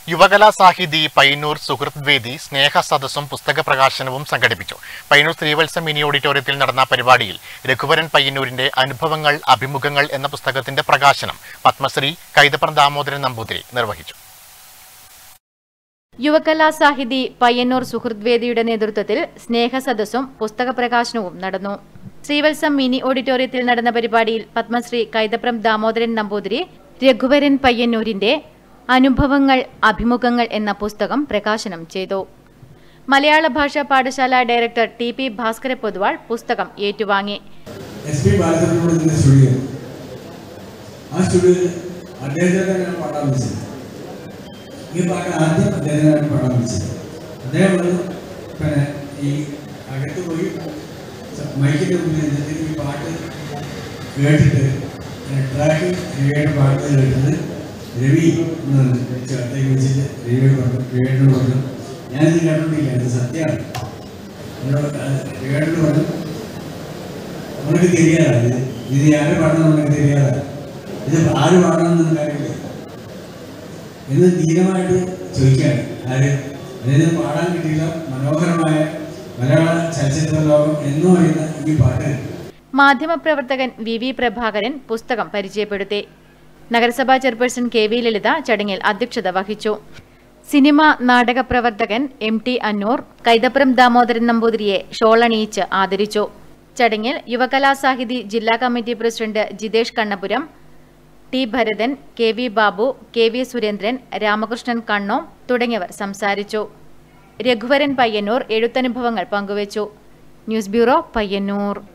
യുവകലാ സാഹിതി പയ്യന്നൂർ സുഹൃത്ത് വേദി സ്നേഹ സദസ്സും പുസ്തക പ്രകാശനവും സംഘടിപ്പിച്ചു പയ്യന്നൂർ ശ്രീവത്സം മിനി ഓഡിറ്റോറിയത്തിൽ നടന്ന പരിപാടിയിൽ രഘുവരൻ പയ്യന്നൂരിന്റെ അനുഭവങ്ങൾ അഭിമുഖങ്ങൾ എന്ന പുസ്തകത്തിന്റെ പ്രകാശനം പത്മശ്രീ കൈതപ്രം ദാമോദരൻ നമ്പൂതിരി നിർവഹിച്ചു യുവകലാ സാഹിതി പയ്യന്നൂർ സുഹൃത് വേദിയുടെ നേതൃത്വത്തിൽ സ്നേഹസദസ്സും പുസ്തക പ്രകാശനവും നടന്നു ശ്രീവത്സം മിനി ഓഡിറ്റോറിയത്തിൽ നടന്ന പരിപാടിയിൽ പത്മശ്രീ കൈതപ്രം ദാമോദരൻ നമ്പൂതിരി രഘുവരൻ പയ്യന്നൂരിന്റെ അനുഭവങ്ങൾ അഭിമുഖങ്ങൾ എന്ന പുസ്തകം പ്രകാശനം ചെയ്തു മലയാള ഭാഷാ പാഠശാല director T P Bhaskara Poduval പുസ്തകം ഏറ്റുവാങ്ങി എസ് പി ബാലചന്ദ്രൻ്റെ സ്റ്റുഡിയോ ആ സ്റ്റുഡിയോയിൽ അദ്ദേഹത്തെ ഞാൻ പാടാൻ വിളിച്ചത് ഈ പാട്ട് ആദ്യം അദ്ദേഹത്തിനാണ് പാടാൻ വിളിച്ചത് അദ്ദേഹം പറഞ്ഞു പിന്നെ ഈ അകത്ത് പോയി മൈക്കിൻ്റെ മുന്നിൽ നിന്നിട്ട് ഈ പാട്ട് കേട്ടിട്ട് ട്രാക്ക് രവിയുടെ പാട്ട് കേട്ടിട്ട് രവി എന്ന് അടുത്തേക്ക് വെച്ചിട്ട് രവിയോട് പറഞ്ഞു രവിയോട് പറഞ്ഞു ഞാനിത് കേട്ടോണ്ടില്ല ഇത് സത്യമാണ് എന്നോട് രവിയോട് പറഞ്ഞു உனக்கு தெரியாதா இது இது யாரு பாடணும் உனக்கு தெரியாதா ഇത് ആര് പാടണമെന്ന് നിനക്കറിയില്ലേ എന്ന് ധീരമായിട്ട് ചോദിക്കുകയാണ് ആര് അതായത് പാടാൻ കിട്ടിയില്ല മനോഹരമായ മലയാള ചലച്ചിത്ര ലോകം എന്ന് പറയുന്ന ഈ പാട്ട് മാധ്യമപ്രവർത്തകൻ വി വി പ്രഭാകരൻ പുസ്തകം പരിചയപ്പെടുത്തി നഗരസഭാ ചെയർപേഴ്സൺ കെ വി ലളിത ചടങ്ങിൽ അധ്യക്ഷത വഹിച്ചു സിനിമ നാടക പ്രവർത്തകൻ എം ടി അന്നൂർ കൈതപ്പുറം ദാമോദരൻ നമ്പൂതിരിയെ ഷോളണിയിച്ച് ആദരിച്ചു ചടങ്ങിൽ യുവകലാസാഹിതി ജില്ലാ committee president Jithesh Kannapuram T Bharathan K V Babu K V Surendran Ramakrishnan Kannom തുടങ്ങിയവർ സംസാരിച്ചു രഘുവരൻ പയ്യന്നൂർ എഴുത്തനുഭവങ്ങൾ പങ്കുവച്ചു ന്യൂസ് ബ്യൂറോ പയ്യന്നൂർ